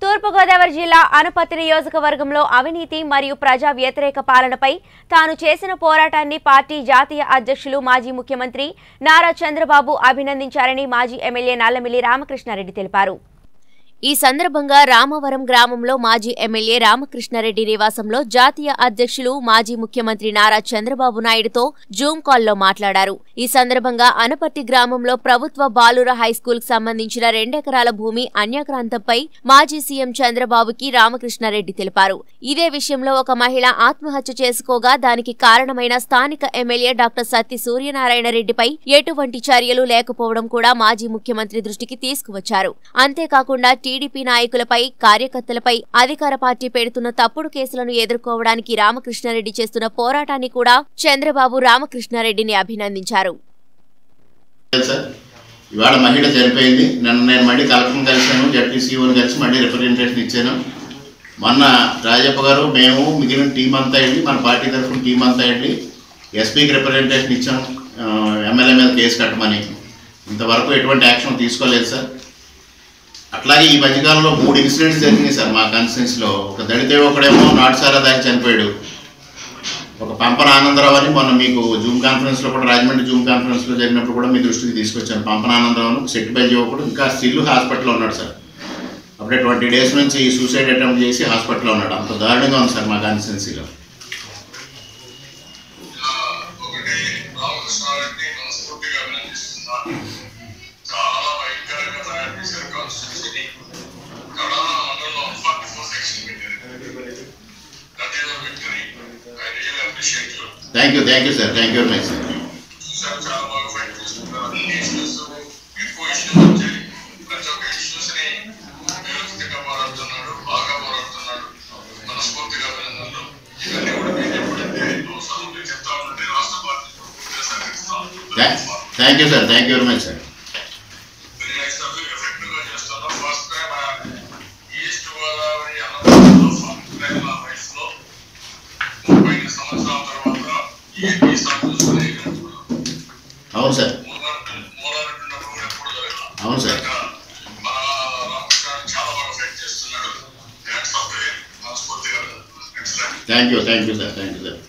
తూర్పుగోదావరి జిల్లా అనపతి నియోజకవర్గంలో అవినీతి మరియు ప్రజా వ్యతిరేక పాలనపై తాను చేసిన పోరాటాన్ని పార్టీ జాతీయ అధ్యక్షులు మాజీ ముఖ్యమంత్రి నారా చంద్రబాబు అభినందించారని మాజీ ఎమ్మెల్యే నల్లమిల్లి రామకృష్ణారెడ్డి తెలిపారు ఈ సందర్భంగా రామవరం గ్రామంలో మాజీ ఎమ్మెల్యే రామకృష్ణారెడ్డి నివాసంలో జాతీయ అధ్యక్షులు మాజీ ముఖ్యమంత్రి నారా చంద్రబాబు నాయుడుతో జూమ్ కాల్లో మాట్లాడారు ఈ సందర్భంగా అనపర్తి గ్రామంలో ప్రభుత్వ బాలుర హైస్కూల్ కు సంబంధించిన రెండెకరాల భూమి అన్యాక్రాంతంపై మాజీ సీఎం చంద్రబాబుకి రామకృష్ణారెడ్డి తెలిపారు ఇదే విషయంలో ఒక మహిళ ఆత్మహత్య చేసుకోగా దానికి కారణమైన స్థానిక ఎమ్మెల్యే డాక్టర్ సత్తి సూర్యనారాయణ రెడ్డిపై ఎటువంటి చర్యలు లేకపోవడం కూడా మాజీ ముఖ్యమంత్రి దృష్టికి తీసుకువచ్చారు అంతేకాకుండా టీడీపీ నాయకులపై కార్యకర్తలపై అధికార పార్టీ పెడుతున్న తప్పుడు కేసులను ఎదుర్కోవడానికి రామకృష్ణారెడ్డి చేస్తున్న పోరాటాన్ని కూడా చంద్రబాబు రామకృష్ణారెడ్డిని అభినందించారు సార్ ఇవాళ మహిళ చనిపోయింది నన్ను నేను మళ్ళీ కలెక్టర్ని కలిశాను జడ్పీసీఓని కలిసి మళ్ళీ రిప్రజెంటేషన్ ఇచ్చాను మొన్న రాజప్ప గారు మేము మిగిలిన టీం అంతా వెళ్ళి మన పార్టీ తరఫున టీం అంతా వెళ్ళి ఎస్పీకి రిప్రజెంటేషన్ ఇచ్చాం ఆ, ఎమ్మెల్యే మీద కేసు కట్టమని ఇంతవరకు ఎటువంటి యాక్షన్ తీసుకోలేదు సార్ అట్లాగే ఈ మధ్యకాలంలో మూడు ఇన్సిడెంట్స్ జరిగినాయి సార్ మా కాన్స్టిట్యున్సీలో ఒక దళిత యువకుడేమో నాటుసారా దాకా చనిపోయాడు ఒక పంపన ఆనందరావు అని మొన్న మీకు జూమ్ కాన్ఫరెన్స్లో కూడా రాజమండ్రి జూమ్ కాన్ఫరెన్స్లో జరిగినప్పుడు కూడా మీ దృష్టికి తీసుకొచ్చాను పంపన ఆనందరావు అని సెట్ బెంచ్ యువకుడు ఇంకా స్టిల్ హాస్పిటల్లో ఉన్నాడు సార్ అప్పుడే ట్వంటీ డేస్ నుంచి సూసైడ్ అటెంప్ట్ చేసి హాస్పిటల్లో ఉన్నాడు అంత దారుణంగా ఉంది సార్ మా కాన్స్టిట్యున్సీలో ఒకటి రామకృష్ణారెడ్డి మనస్ఫూర్తిగా అభినందిస్తున్నాను చాలా భయంకరంగా తయారు చేశారు కాన్స్టిట్యూన్సీని కడాన మండలంలో ఫార్టీ ఫోర్ సెక్షన్ పెట్టారు that is victory I real appreciate you thank you thank you sir thank you very much sir చూసారు చాలా బాగా ఫైట్ చేస్తున్నారు అన్ని ఇష్యూస్ ఎక్కువ ఇష్యూస్ వచ్చాయి ప్రతి ఒక్క ఇష్యూస్ ని నిరుచితంగా పోరాడుతున్నాడు బాగా పోరాడుతున్నాడు మనస్ఫూర్తిగా అభినందనలు ఇవన్నీ కూడా మీరు ఎప్పుడైతే అవసరం మీరు చెప్తా ఉంటే రాష్ట్ర party thank you sir thank you very much sir very nice of you effective గా చేస్తున్నాం ఫస్ట్ టైం ఈస్ట్ గోదావరి అన్నపూర్లో ఫస్ట్ టైం నా లైఫ్ లో ముప్పై ఐదు సంవత్సరాల తర్వాత ఈ ఈ సాగు చూసుకునే అవును సార్ మూలారెడ్డి కూడా ఎప్పుడు జరగదు అవును సార్ మన రామకృష్ణ చాలా బాగా ఫైట్ చేస్తున్నాడు హ్యాట్స్ ఆఫ్ మనస్ఫూర్తిగా excellent thank you thank you sir thank you sir